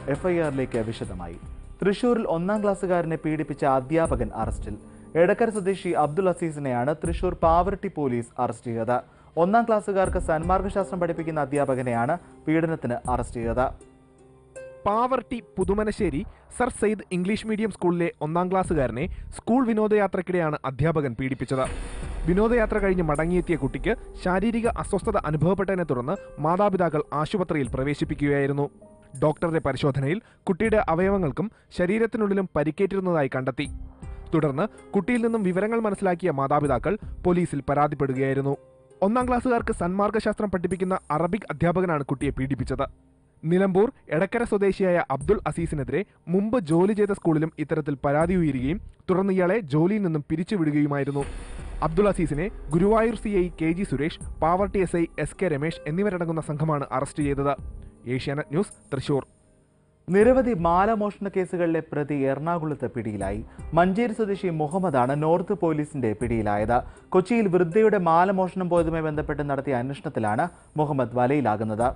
എഫ്ഐആറിലേക്ക് വിശദമായി തൃശൂരിൽ ഒന്നാം ക്ലാസ്സുകാരനെ പീഡിപ്പിച്ച അധ്യാപകൻ അറസ്റ്റിൽ എടക്കര സ്വദേശി അബ്ദുൾ അസീസിനെയാണ് തൃശൂർ പാവറട്ടി പോലീസ് അറസ്റ്റ് ചെയ്തത് ഒന്നാം ക്ലാസ്സുകാർക്ക് സന്മാർഗശാസ്ത്രം പഠിപ്പിക്കുന്ന അധ്യാപകനെയാണ് പീഡനത്തിന് അറസ്റ്റ് ചെയ്തത് Pavaratty Puthumanassery Sir Syed English medium സ്കൂളിലെ ഒന്നാം ക്ലാസ്സുകാരനെ സ്കൂൾ വിനോദയാത്രയ്ക്കിടെയാണ് അധ്യാപകൻ പീഡിപ്പിച്ചത് വിനോദയാത്ര കഴിഞ്ഞ് മടങ്ങിയെത്തിയ കുട്ടിക്ക് ശാരീരിക അസ്വസ്ഥത അനുഭവപ്പെട്ടതിനെ തുടർന്ന് മാതാപിതാക്കൾ ആശുപത്രിയിൽ പ്രവേശിപ്പിക്കുകയായിരുന്നു ഡോക്ടറുടെ പരിശോധനയിൽ കുട്ടിയുടെ അവയവങ്ങൾക്കും ശരീരത്തിനുള്ളിലും പരിക്കേറ്റിരുന്നതായി കണ്ടെത്തി തുടർന്ന് കുട്ടിയിൽ നിന്നും വിവരങ്ങൾ മനസ്സിലാക്കിയ മാതാപിതാക്കൾ പോലീസിൽ പരാതിപ്പെടുകയായിരുന്നു ഒന്നാം ക്ലാസ്സുകാർക്ക് സന്മാർഗശാസ്ത്രം പഠിപ്പിക്കുന്ന അറബിക് അധ്യാപകനാണ് കുട്ടിയെ പീഡിപ്പിച്ചത് നിലമ്പൂർ എടക്കര സ്വദേശിയായ അബ്ദുൾ അസീസിനെതിരെ മുമ്പ് ജോലി ചെയ്ത സ്കൂളിലും ഇത്തരത്തിൽ പരാതി ഉയരുകയും തുടർന്ന് ഇയാളെ ജോലിയിൽ നിന്നും പിരിച്ചുവിടുകയുമായിരുന്നു അബ്ദുൾ അസീസിനെ Guruvayur C I K G Suresh Pavaratty S I S K Ramesh എന്നിവരടങ്ങുന്ന സംഘമാണ് അറസ്റ്റ് ചെയ്തത് ഏഷ്യാനെറ്റ് ന്യൂസ് തൃശൂർ നിരവധി മാലമോഷണ കേസുകളിലെ പ്രതി എറണാകുളത്ത് പിടിയിലായി മഞ്ചേരി സ്വദേശി മുഹമ്മദാണ് നോർത്ത് പോലീസിന്റെ പിടിയിലായത് കൊച്ചിയിൽ വൃദ്ധയുടെ മാലമോഷണം പോയതുമായി ബന്ധപ്പെട്ട് നടത്തിയ അന്വേഷണത്തിലാണ് മുഹമ്മദ് വലയിലാകുന്നത്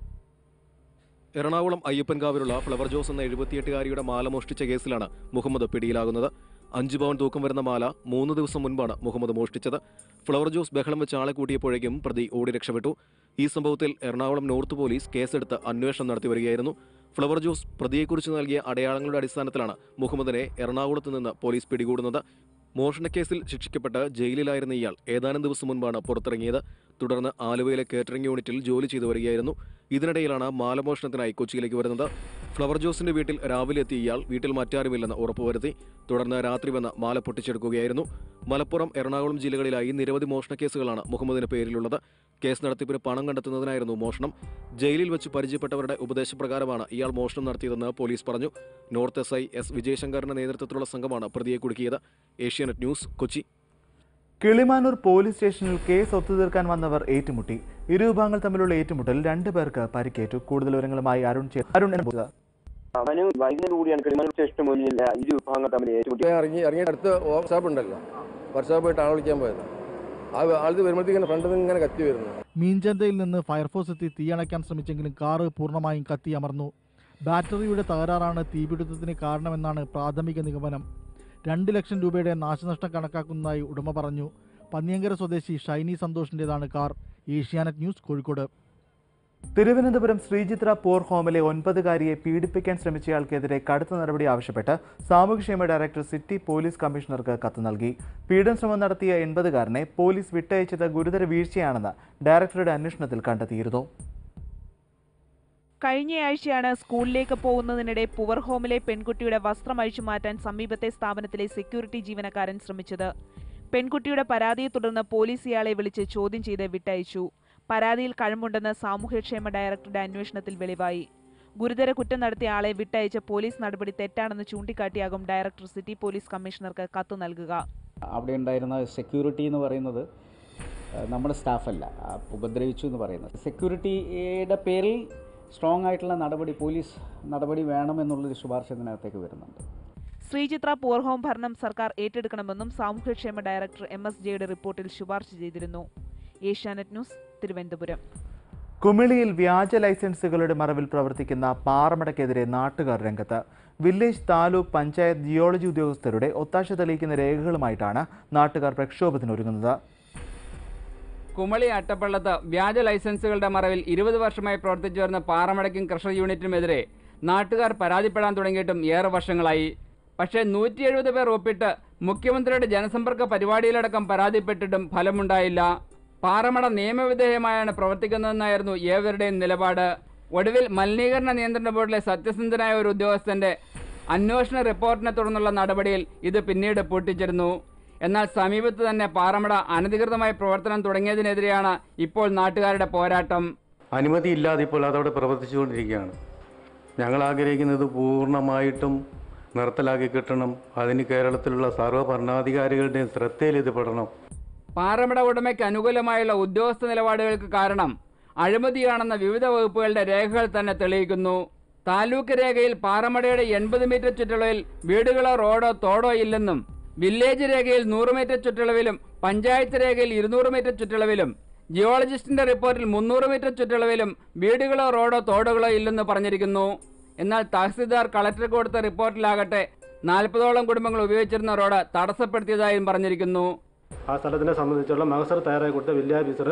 എറണാകുളം അയ്യപ്പൻകാവിലുള്ള ഫ്ലവർ ജോസ് എന്ന എഴുപത്തിയെട്ടുകാരിയുടെ മാല മോഷ്ടിച്ച കേസിലാണ് മുഹമ്മദ് പിടിയിലാകുന്നത് അഞ്ച് പവൻ തൂക്കം വരുന്ന മാല മൂന്ന് ദിവസം മുൻപാണ് മുഹമ്മദ് മോഷ്ടിച്ചത് ഫ്ലവർ ജോസ് ബഹളം വെച്ച് ആളെ കൂട്ടിയപ്പോഴേക്കും പ്രതി ഓടി രക്ഷപ്പെട്ടു ഈ സംഭവത്തിൽ എറണാകുളം നോർത്ത് പോലീസ് കേസെടുത്ത് അന്വേഷണം നടത്തി വരികയായിരുന്നു ഫ്ലവർ ജോസ് പ്രതിയെക്കുറിച്ച് നൽകിയ അടയാളങ്ങളുടെ അടിസ്ഥാനത്തിലാണ് മുഹമ്മദിനെ എറണാകുളത്ത് നിന്ന് പോലീസ് പിടികൂടുന്നത് മോഷണക്കേസിൽ ശിക്ഷിക്കപ്പെട്ട് ജയിലിലായിരുന്ന ഇയാൾ ഏതാനും ദിവസം മുൻപാണ് പുറത്തിറങ്ങിയത് തുടർന്ന് ആലുവയിലെ കേറ്ററിംഗ് യൂണിറ്റിൽ ജോലി ചെയ്തു വരികയായിരുന്നു ഇതിനിടയിലാണ് മാലമോഷണത്തിനായി കൊച്ചിയിലേക്ക് വരുന്നത് ഫ്ലവർ ജോസിന്റെ വീട്ടിൽ രാവിലെ എത്തിയ ഇയാൾ വീട്ടിൽ മറ്റാരുമില്ലെന്ന് ഉറപ്പുവരുത്തി തുടർന്ന് രാത്രി വന്ന് മാല പൊട്ടിച്ചെടുക്കുകയായിരുന്നു മലപ്പുറം എറണാകുളം ജില്ലകളിലായി നിരവധി മോഷണക്കേസുകളാണ് മുഹമ്മദിന് പേരിലുള്ളത് കേസ് നടത്തിപ്പിന് പണം കണ്ടെത്തുന്നതിനായിരുന്നു മോഷണം ജയിലിൽ വെച്ച് പരിചയപ്പെട്ടവരുടെ ഉപദേശപ്രകാരമാണ് ഇയാൾ മോഷണം നടത്തിയതെന്ന് പോലീസ് പറഞ്ഞു നോർത്ത് എസ് ഐ എസ് വിജയശങ്കറിന്റെ നേതൃത്വത്തിലുള്ള സംഘമാണ് പ്രതിയെ കുടുക്കിയത് ഏഷ്യാനെറ്റ് ന്യൂസ് കൊച്ചി കിളിമാനൂർ പോലീസ് സ്റ്റേഷനിൽ കേസ് ഒത്തുതീർക്കാൻ വന്നവർ ഏറ്റുമുട്ടി ഇരു വിഭാഗങ്ങൾ തമ്മിലുള്ള ഏറ്റുമുട്ടൽ രണ്ടു പേർക്ക് പരിക്കേറ്റു കൂടുതൽ വിവരങ്ങളുമായി അരുൺ ചേ- അരുൺ എന്ന അവനും വൈകുന്നേരം കൂടിയാണ് കിളിമാനൂർ സ്റ്റേഷന് മുന്നിൽ ഇരു വിഭാഗങ്ങൾ തമ്മിൽ ഏറ്റുമുട്ടി ഞാൻ ഇറങ്ങി ഇറങ്ങിയ അടുത്ത് വർക്ക്ഷോപ്പ് ഉണ്ടല്ലോ വർക്ക്ഷോപ്പ് പോയിട്ട് ആൾ വിളിക്കാൻ പോയത് ആ ആൾക്ക് വരുമ്പോഴത്തേക്കും ഫ്രണ്ടിൽ നിന്ന് ഇങ്ങനെ കത്തി വരുന്നു മീൻചന്തയിൽ നിന്ന് ഫയർഫോഴ്സ് എത്തി തീയണയ്ക്കാൻ ശ്രമിച്ചെങ്കിലും കാറ് പൂർണ്ണമായും കത്തിയമർന്നു ബാറ്ററിയുടെ തകരാറാണ് തീപിടുത്തത്തിന് കാരണമെന്നാണ് പ്രാഥമിക നിഗമനം രണ്ട് ലക്ഷം രൂപയുടെ നാശനഷ്ടം കണക്കാക്കുന്നതായി ഉടമ പറഞ്ഞു പന്നിയങ്കര സ്വദേശി ഷൈനി സന്തോഷിൻ്റെതാണ് കാർ ഏഷ്യാനെറ്റ് ന്യൂസ് കോഴിക്കോട് തിരുവനന്തപുരം ശ്രീചിത്ര പോർ ഹോമിലെ ഒൻപതുകാരിയെ പീഡിപ്പിക്കാൻ ശ്രമിച്ചയാൾക്കെതിരെ കടുത്ത നടപടി ആവശ്യപ്പെട്ട് സാമൂഹ്യക്ഷേമ ഡയറക്ടർ സിറ്റി പോലീസ് കമ്മീഷണർക്ക് കത്ത് നൽകി പീഡന ശ്രമം നടത്തിയ എൺപതുകാരനെ പോലീസ് വിട്ടയച്ചത് ഗുരുതര വീഴ്ചയാണെന്ന് ഡയറക്ടറുടെ അന്വേഷണത്തിൽ കണ്ടെത്തിയിരുന്നു കഴിഞ്ഞയാഴ്ചയാണ് സ്കൂളിലേക്ക് പോകുന്നതിനിടെ പുവർ ഹോമിലെ പെൺകുട്ടിയുടെ വസ്ത്രം അഴിച്ചു മാറ്റാൻ സമീപത്തെ സ്ഥാപനത്തിലെ സെക്യൂരിറ്റി ജീവനക്കാരൻ ശ്രമിച്ചത് പെൺകുട്ടിയുടെ പരാതിയെ തുടർന്ന് പോലീസ് ഇയാളെ വിളിച്ച് ചോദ്യം ചെയ്ത് വിട്ടയച്ചു പരാതിയിൽ കഴമ്പുണ്ടെന്ന് സാമൂഹ്യക്ഷേമ ഡയറക്ടറുടെ അന്വേഷണത്തിൽ വെളിവായി ഗുരുതര കുറ്റം നടത്തിയ ആളെ വിട്ടയച്ച പോലീസ് നടപടി തെറ്റാണെന്ന് ചൂണ്ടിക്കാട്ടിയാകും ഡയറക്ടർ സിറ്റി പോലീസ് കമ്മീഷണർക്ക് കത്ത് നൽകുക അവിടെ ഉണ്ടായിരുന്ന സെക്യൂരിറ്റി എന്ന് പറയുന്നത് ആ, നമ്മുടെ സ്റ്റാഫല്ല ആ, ഉപദ്രവിച്ചു എന്ന് പറയുന്നത് സെക്യൂരിറ്റിയുടെ പേരിൽ സ്ട്രോങ് ആയിട്ടുള്ള നടപടി പോലീസ് നടപടി വേണമെന്നുള്ളൊരു ശുപാർശ ഇതിനകത്തേക്ക് വരുന്നുണ്ട് ശ്രീചിത്ര പൂർ ഹോം ഭരണം സർക്കാർ ഏറ്റെടുക്കണമെന്നും സാമൂഹ്യക്ഷേമ ഡയറക്ടർ എം എസ് ജെയുടെ റിപ്പോർട്ടിൽ ശുപാർശ ചെയ്തിരുന്നു ഏഷ്യാനെറ്റ് ന്യൂസ് തിരുവനന്തപുരം കുമിളിയിൽ വ്യാജ ലൈസൻസുകളുടെ മറവിൽ പ്രവർത്തിക്കുന്ന പാറമടക്കെതിരെ നാട്ടുകാർ രംഗത്ത് വില്ലേജ് താലൂക്ക് പഞ്ചായത്ത് ജിയോളജി ഉദ്യോഗസ്ഥരുടെ ഒത്താശ തെളിയിക്കുന്ന രേഖകളുമായിട്ടാണ് നാട്ടുകാർ പ്രക്ഷോഭത്തിനൊരുങ്ങുന്നത് കുമളി അട്ടപ്പള്ളത്ത് വ്യാജ ലൈസൻസുകളുടെ മറവിൽ ഇരുപത് വർഷമായി പ്രവർത്തിച്ചു വരുന്ന പാറമടക്കും ക്രഷർ യൂണിറ്റിനുമെതിരെ നാട്ടുകാർ പരാതിപ്പെടാൻ തുടങ്ങിയിട്ടും ഏറെ വർഷങ്ങളായി പക്ഷേ നൂറ്റി എഴുപത് പേർ ഒപ്പിട്ട് മുഖ്യമന്ത്രിയുടെ ജനസമ്പർക്ക പരിപാടിയിലടക്കം പരാതിപ്പെട്ടിട്ടും ഫലമുണ്ടായില്ല പാറമട നിയമവിധേയമായാണ് പ്രവർത്തിക്കുന്നതെന്നായിരുന്നു ഏവരുടെയും നിലപാട് ഒടുവിൽ മലിനീകരണ നിയന്ത്രണ ബോർഡിലെ സത്യസന്ധനായ ഒരു ഉദ്യോഗസ്ഥന്റെ അന്വേഷണ റിപ്പോർട്ടിനെ തുടർന്നുള്ള നടപടിയിൽ ഇത് പിന്നീട് പൊട്ടിച്ചിരുന്നു എന്നാൽ സമീപത്ത് തന്നെ പാറമട അനധികൃതമായി പ്രവർത്തനം തുടങ്ങിയതിനെതിരെയാണ് ഇപ്പോൾ നാട്ടുകാരുടെ പോരാട്ടം അനുമതിയില്ലാതെ ഇപ്പോൾ അതവിടെ പ്രവർത്തിച്ചുകൊണ്ടിരിക്കുകയാണ് ഞങ്ങൾ ആഗ്രഹിക്കുന്നത് പൂർണ്ണമായിട്ടും നിർത്തലാക്കി കിട്ടണം അതിന് കേരളത്തിലുള്ള സർവ്വ ഭരണാധികാരികളുടെയും ശ്രദ്ധയിൽ ഇത് പെടണം പാറമട ഉടമയ്ക്ക് അനുകൂലമായുള്ള ഉദ്യോഗസ്ഥ നിലപാടുകൾക്ക് കാരണം അഴിമതിയാണെന്ന വിവിധ വകുപ്പുകളുടെ രേഖകൾ തന്നെ തെളിയിക്കുന്നു താലൂക്ക് രേഖയിൽ പാറമടയുടെ എൺപത് മീറ്റർ ചുറ്റളവിൽ വീടുകളോ റോഡോ തോടോ ഇല്ലെന്നും വില്ലേജ് രേഖയിൽ നൂറ് മീറ്റർ ചുറ്റളവിലും പഞ്ചായത്ത് രേഖയിൽ ഇരുന്നൂറ് മീറ്റർ ചുറ്റളവിലും ജിയോളജിസ്റ്റിന്റെ റിപ്പോർട്ടിൽ മുന്നൂറ് മീറ്റർ ചുറ്റളവിലും വീടുകളോ റോഡോ തോടുകളോ ഇല്ലെന്ന് പറഞ്ഞിരിക്കുന്നു എന്നാൽ തഹസിൽദാർ കളക്ടർക്ക് കൊടുത്ത റിപ്പോർട്ടിലാകട്ടെ നാൽപ്പതോളം കുടുംബങ്ങൾ ഉപയോഗിച്ചിരുന്ന റോഡ് തടസ്സപ്പെടുത്തിയതായും പറഞ്ഞിരിക്കുന്നു ആ സ്ഥലത്തിനെ സംബന്ധിച്ചുള്ള മഹസർ തയ്യാറാക്കി കൊടുത്ത വില്ലേജ്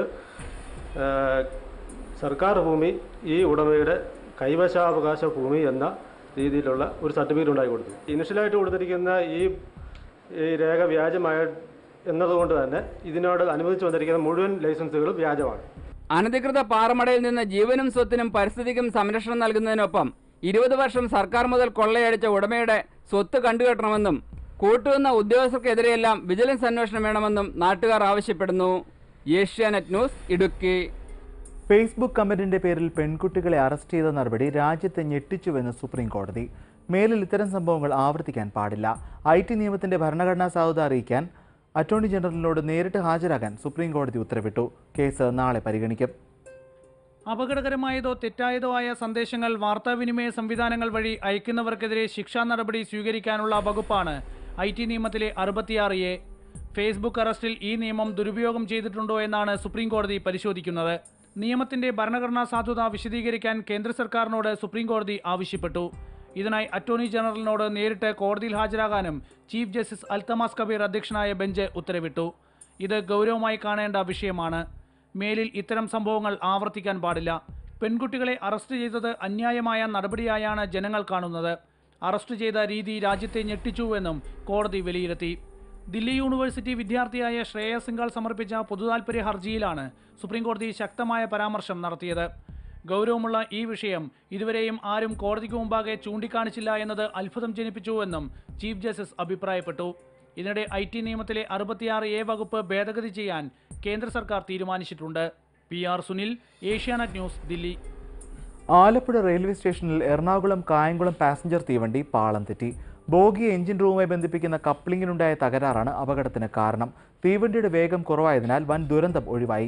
സർക്കാർ ഭൂമി ഈ ഉടമയുടെ കൈവശാവകാശ ഭൂമി എന്ന രീതിയിലുള്ള ഒരു സർട്ടിഫിക്കറ്റ് ഉണ്ടാക്കി കൊടുത്തു ഇനിഷ്യലായിട്ട് കൊടുത്തിരിക്കുന്ന ഈ ഈ രേഖ വ്യാജമായ എന്നതുകൊണ്ട് തന്നെ ഇതിനോട് അനുവദിച്ചു വന്നിരിക്കുന്ന മുഴുവൻ ലൈസൻസുകളും വ്യാജമാണ് അനധികൃത പാറമടയിൽ നിന്ന് ജീവനും സ്വത്തിനും പരിസ്ഥിതിക്കും സംരക്ഷണം നൽകുന്നതിനൊപ്പം ഇരുപത് വർഷം സർക്കാർ മുതൽ കൊള്ളയടിച്ച ഉടമയുടെ സ്വത്ത് കണ്ടുകെട്ടണമെന്നും കൂട്ടുവന്ന ഉദ്യോഗസ്ഥർക്കെതിരെയെല്ലാം വിജിലൻസ് അന്വേഷണം വേണമെന്നും നാട്ടുകാർ ആവശ്യപ്പെടുന്നു ഏഷ്യാനെറ്റ് ന്യൂസ് ഇടുക്കി ഫേസ്ബുക്ക് കമന്റിന്റെ പേരിൽ പെൺകുട്ടികളെ അറസ്റ്റ് ചെയ്ത നടപടി രാജ്യത്തെ ഞെട്ടിച്ചുവെന്ന് സുപ്രീം കോടതി മേലിൽ ഇത്തരം സംഭവങ്ങൾ ആവർത്തിക്കാൻ പാടില്ല ഐ ടി നിയമത്തിന്റെ ഭരണഘടനാ സാധുത അറിയിക്കാൻ അറ്റോർണി ജനറലിനോട് നേരിട്ട് ഹാജരാകാൻ സുപ്രീം കോടതി ഉത്തരവിട്ടു കേസ് നാളെ പരിഗണിക്കും അപകടകരമായതോ തെറ്റായതോ ആയ സന്ദേശങ്ങൾ വാർത്താവിനിമയ സംവിധാനങ്ങൾ വഴി അയക്കുന്നവർക്കെതിരെ ശിക്ഷാ നടപടി സ്വീകരിക്കാനുള്ള വകുപ്പാണ് ഐ ടി നിയമത്തിലെ അറുപത്തിയാറ് എ ഫേസ്ബുക്ക് അറസ്റ്റിൽ ഈ നിയമം ദുരുപയോഗം ചെയ്തിട്ടുണ്ടോ എന്നാണ് സുപ്രീം കോടതി പരിശോധിക്കുന്നത് നിയമത്തിന്റെ ഭരണഘടനാ സാധുത വിശദീകരിക്കാൻ കേന്ദ്ര സർക്കാരിനോട് സുപ്രീം കോടതി ആവശ്യപ്പെട്ടു ഇതിനായി അറ്റോർണി ജനറലിനോട് നേരിട്ട് കോടതിയിൽ ഹാജരാകാനും ചീഫ് ജസ്റ്റിസ് അൽത്തമാസ് കബീർ അധ്യക്ഷനായ ബെഞ്ച് ഉത്തരവിട്ടു ഇത് ഗൗരവമായി കാണേണ്ട വിഷയമാണ് മേലിൽ ഇത്തരം സംഭവങ്ങൾ ആവർത്തിക്കാൻ പാടില്ല പെൺകുട്ടികളെ അറസ്റ്റ് ചെയ്തത് അന്യായമായ നടപടിയായാണ് ജനങ്ങൾ കാണുന്നത് അറസ്റ്റ് ചെയ്ത രീതി രാജ്യത്തെ ഞെട്ടിച്ചുവെന്നും കോടതി വിലയിരുത്തി ദില്ലി യൂണിവേഴ്സിറ്റി വിദ്യാർത്ഥിയായ ശ്രേയ സിംഗാൾ സമർപ്പിച്ച പൊതുതാൽപര്യ ഹർജിയിലാണ് സുപ്രീംകോടതി ശക്തമായ പരാമർശം നടത്തിയത് ഗൗരവമുള്ള ഈ വിഷയം ഇതുവരെയും ആരും കോടതിക്ക് മുമ്പാകെ ചൂണ്ടിക്കാണിച്ചില്ല എന്നത് അത്ഭുതം ജനിപ്പിച്ചുവെന്നും ചീഫ് ജസ്റ്റിസ് അഭിപ്രായപ്പെട്ടു ഇതിനിടെ ഐ ടി നിയമത്തിലെ അറുപത്തിയാറ് എ വകുപ്പ് ഭേദഗതി ചെയ്യാൻ കേന്ദ്ര സർക്കാർ തീരുമാനിച്ചിട്ടുണ്ട് P R Sunil Asianet news Delhi Alappuzha railway സ്റ്റേഷനിൽ എറണാകുളം കായംകുളം പാസഞ്ചർ തീവണ്ടി പാളം തെറ്റി ബോഗി എഞ്ചിൻ റൂമുമായി ബന്ധിപ്പിക്കുന്ന കപ്ലിങ്ങിനുണ്ടായ തകരാറാണ് അപകടത്തിന് കാരണം തീവണ്ടിയുടെ വേഗം കുറവായതിനാൽ വൻ ദുരന്തം ഒഴിവായി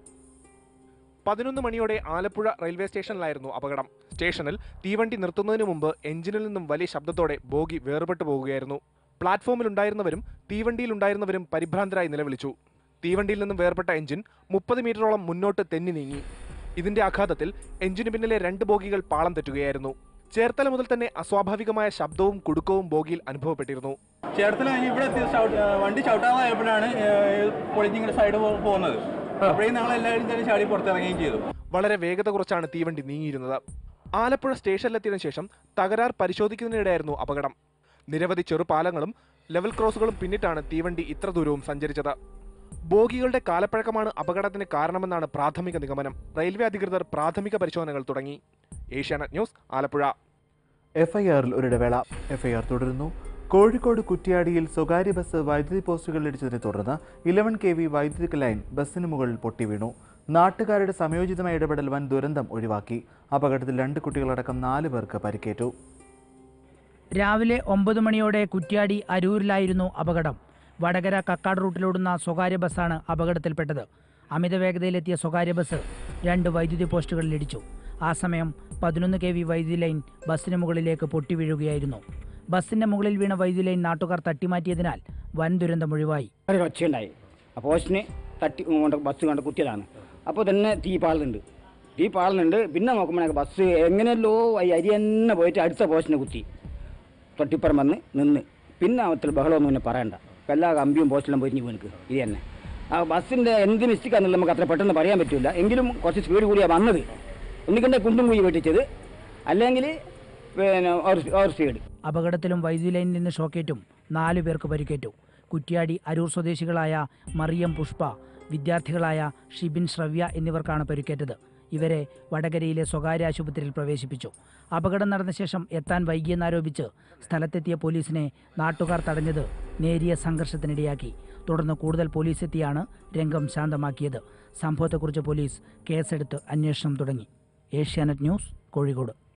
പതിനൊന്ന് മണിയോടെ ആലപ്പുഴ റെയിൽവേ സ്റ്റേഷനിലായിരുന്നു അപകടം സ്റ്റേഷനിൽ തീവണ്ടി നിർത്തുന്നതിന് മുമ്പ് എഞ്ചിനിൽ നിന്നും വലിയ ശബ്ദത്തോടെ ബോഗി വേർപെട്ടു പോകുകയായിരുന്നു പ്ലാറ്റ്ഫോമിലുണ്ടായിരുന്നവരും തീവണ്ടിയിലുണ്ടായിരുന്നവരും പരിഭ്രാന്തരായി നിലവിളിച്ചു തീവണ്ടിയിൽ നിന്നും വേർപെട്ട എഞ്ചിൻ മുപ്പത് മീറ്ററോളം മുന്നോട്ട് തെന്നി നീങ്ങി ഇതിന്റെ ആഘാതത്തിൽ എഞ്ചിന് പിന്നിലെ രണ്ട് ബോഗികൾ പാളം തെറ്റുകയായിരുന്നു ചേർത്തല മുതൽ തന്നെ അസ്വാഭാവികമായ ശബ്ദവും കുടുക്കവും ബോഗിയിൽ അനുഭവപ്പെട്ടിരുന്നു ചേർത്തല കഴിഞ്ഞ് ഇവിടെ എത്തി ഷൗട്ട് വണ്ടി ചവിട്ടാതായപ്പോഴാണ് പൊളിഞ്ഞിങ്ങനെ സൈഡ് പോകുന്നത് അപ്പോഴേക്കും ഞങ്ങൾ എല്ലാവരും തന്നെ ചാടി പുറത്തിറങ്ങുകയും ചെയ്തു വളരെ വേഗത കുറച്ചാണ് തീവണ്ടി നീങ്ങിയിരുന്നത് ആലപ്പുഴ സ്റ്റേഷനിലെത്തിയതിനു ശേഷം തകരാർ പരിശോധിക്കുന്നതിനിടെയായിരുന്നു അപകടം നിരവധി ചെറുപാലങ്ങളും ലെവൽ ക്രോസുകളും പിന്നിട്ടാണ് തീവണ്ടി ഇത്ര ദൂരവും സഞ്ചരിച്ചത് ബോഗികളുടെ കാലപ്പഴക്കമാണ് അപകടത്തിന് കാരണമെന്നാണ് പ്രാഥമിക നിഗമനം റെയിൽവേ അധികൃതർ പ്രാഥമിക പരിശോധനകൾ തുടങ്ങി ഏഷ്യാനെറ്റ് ന്യൂസ് ആലപ്പുഴ എഫ്ഐആറിൽ ഒരിടവേള എഫ്ഐആർ തുടരുന്നു കോഴിക്കോട് കുറ്റ്യാടിയിൽ സ്വകാര്യ ബസ് വൈദ്യുതി പോസ്റ്റുകളിൽ ഇടിച്ചതിനെ തുടർന്ന് ഇലവൻ കെ വി വൈദ്യുതി ലൈൻ ബസ്സിന് മുകളിൽ പൊട്ടിവീണു നാട്ടുകാരുടെ സംയോജിതമായ ഇടപെടൽ വൻ ദുരന്തം ഒഴിവാക്കി അപകടത്തിൽ രണ്ട് കുട്ടികളടക്കം നാല് പേർക്ക് പരിക്കേറ്റു രാവിലെ ഒമ്പത് മണിയോടെ കുറ്റ്യാടി അരൂരിലായിരുന്നു അപകടം വടകര കക്കാട് റൂട്ടിലോടുന്ന സ്വകാര്യ ബസ്സാണ് അപകടത്തിൽപ്പെട്ടത് അമിത വേഗതയിലെത്തിയ സ്വകാര്യ ബസ് രണ്ട് വൈദ്യുതി പോസ്റ്റുകളിൽ ഇടിച്ചു ആ സമയം പതിനൊന്ന് കെ വി വൈദ്യുതി ലൈൻ ബസ്സിന് മുകളിലേക്ക് പൊട്ടി വീഴുകയായിരുന്നു ബസ്സിന്റെ മുകളിൽ വീണ വൈദ്യുതി ലൈൻ നാട്ടുകാർ തട്ടിമാറ്റിയതിനാൽ വൻ ദുരന്തം ഒഴിവായി ഒരു ഒച്ചയുണ്ടായി ആ പോസ്റ്റിന് തട്ടി കൊണ്ട് ബസ് കണ്ട് കുത്തിയതാണ് അപ്പോൾ തന്നെ തീ പാളുന്നുണ്ട് തീ പാളുന്നുണ്ട് പിന്നെ നോക്കുമ്പോഴേ ബസ് എങ്ങനെയല്ലോ ഈ അരി തന്നെ പോയിട്ട് അടുത്ത പോസ്റ്റിനെ കുത്തി തൊട്ടിപ്പുറം വന്ന് നിന്ന് പിന്നെ അവത്തിൽ ബഹളമൊന്നും പിന്നെ പറയണ്ട എല്ലാ കമ്പിയും പോസ്റ്റിലും പൊരിഞ്ഞ് വീണിക്ക് ഇത് തന്നെ ആ ബസ്സിൻ്റെ എന്ത് മിസ്റ്റേക്കാണെന്നുള്ളത് നമുക്ക് അത്ര പെട്ടെന്ന് പറയാൻ പറ്റില്ല എങ്കിലും കുറച്ച് സ്പീഡ് കൂടിയാണ് വന്നത് ഒന്നിക്കണ്ട കുണ്ടും കുഴി വെട്ടിച്ചത് അല്ലെങ്കിൽ പിന്നെ ഓവർ സ്പീഡ് അപകടത്തിലും വൈദ്യുതി ലൈനിൽ നിന്ന് ഷോക്കേറ്റും നാലു പേർക്ക് പരിക്കേറ്റു കുറ്റ്യാടി അരൂർ സ്വദേശികളായ മറിയം പുഷ്പ വിദ്യാർത്ഥികളായ ഷിബിൻ ശ്രവ്യ എന്നിവർക്കാണ് പരിക്കേറ്റത് ഇവരെ വടകരയിലെ സ്വകാര്യ ആശുപത്രിയിൽ പ്രവേശിപ്പിച്ചു അപകടം നടന്ന ശേഷം എത്താൻ വൈകിയെന്നാരോപിച്ച് സ്ഥലത്തെത്തിയ പോലീസിനെ നാട്ടുകാർ തടഞ്ഞത് നേരിയ സംഘർഷത്തിനിടയാക്കി തുടർന്ന് കൂടുതൽ പോലീസ് എത്തിയാണ് രംഗം ശാന്തമാക്കിയത് സംഭവത്തെക്കുറിച്ച് പോലീസ് കേസെടുത്ത് അന്വേഷണം തുടങ്ങി ഏഷ്യാനെറ്റ് ന്യൂസ് കോഴിക്കോട്